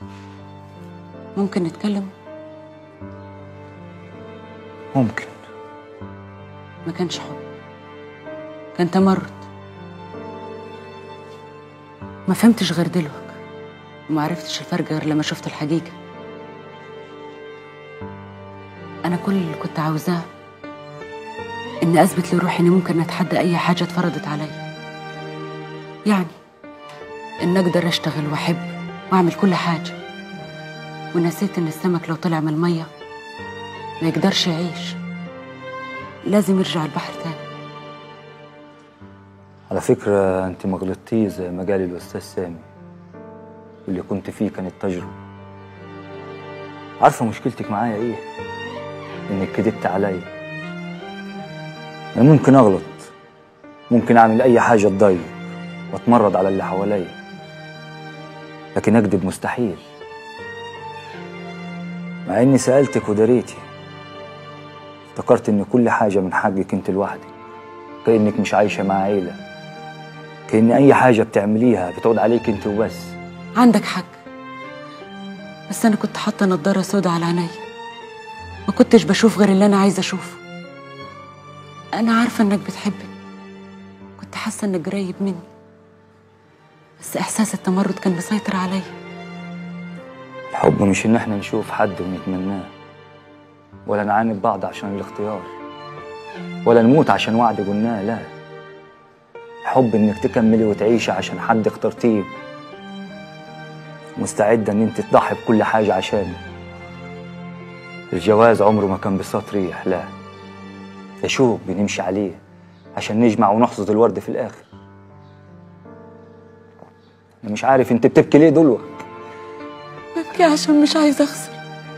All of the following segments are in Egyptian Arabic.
ممكن نتكلم ممكن ما كانش حب كان تمرد ما فهمتش غير دلوقتي وما عرفتش الفرق غير لما شفت الحقيقة أنا كل اللي كنت عاوزاه إني أثبت لروحي إني ممكن أتحدى أي حاجة اتفرضت عليا يعني إن أقدر أشتغل وأحب وأعمل كل حاجة ونسيت إن السمك لو طلع من المية ما يقدرش يعيش لازم يرجع البحر تاني على فكرة أنت ما غلطتيش زي ما قال الأستاذ سامي واللي كنت فيه كانت تجربة عارفة مشكلتك معايا إيه؟ إنك كدبت عليا أنا ممكن أغلط ممكن أعمل أي حاجة تضايق وأتمرد على اللي حواليا لكن أكذب مستحيل مع إني سألتك ودريتي افتكرت إن كل حاجة من حقك أنت لوحدك كأنك مش عايشة مع عيلة كأن أي حاجة بتعمليها بتعود عليك أنت وبس عندك حق بس أنا كنت حاطة نضارة سودا على عينيا ما كنتش بشوف غير اللي أنا عايزة أشوفه أنا عارفة إنك بتحبني كنت حاسة إنك قريب مني بس إحساس التمرد كان مسيطر عليا الحب مش إن إحنا نشوف حد ونتمناه ولا نعاند بعض عشان الاختيار ولا نموت عشان وعد قلناه لا الحب إنك تكملي وتعيشي عشان حد اخترتيه مستعدة إن أنت تضحي بكل حاجة عشانه الجواز عمره ما كان بساط ريح لا ده شوق بنمشي عليه عشان نجمع ونحصد الورد في الآخر أنا مش عارف أنت بتبكي ليه دلوقتي ببكي عشان مش عايزة أخسر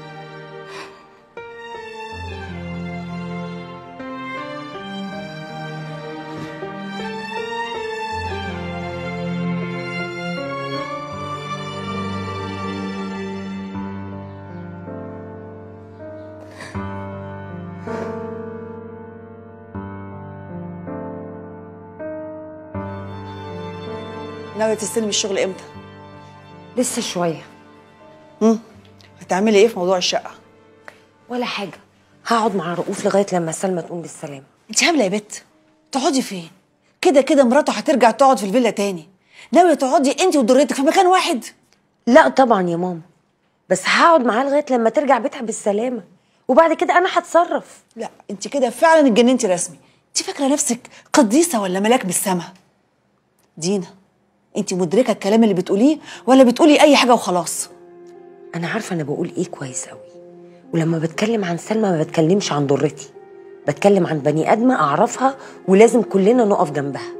ناوية تستلمي الشغل امتى؟ لسه شوية امم هتعملي ايه في موضوع الشقة؟ ولا حاجة هقعد مع رؤوف لغاية لما سلمى تقوم بالسلامة انت هبلة يا بت تقعدي فين؟ كده كده مراته هترجع تقعد في الفيلا تاني ناوية تقعدي انت وضرتك في مكان واحد لا طبعا يا ماما بس هقعد معاه لغاية لما ترجع بيتها بالسلامة وبعد كده أنا هتصرف لا انت كده فعلا اتجننتي رسمي انت فاكرة نفسك قديسة ولا ملاك من السما دينا انت مدركة الكلام اللي بتقوليه ولا بتقولي أي حاجة وخلاص؟ أنا عارفة أنا بقول إيه كويس أوي ولما بتكلم عن سلمى ما بتكلمش عن ضرتي بتكلم عن بني آدمة أعرفها ولازم كلنا نقف جنبها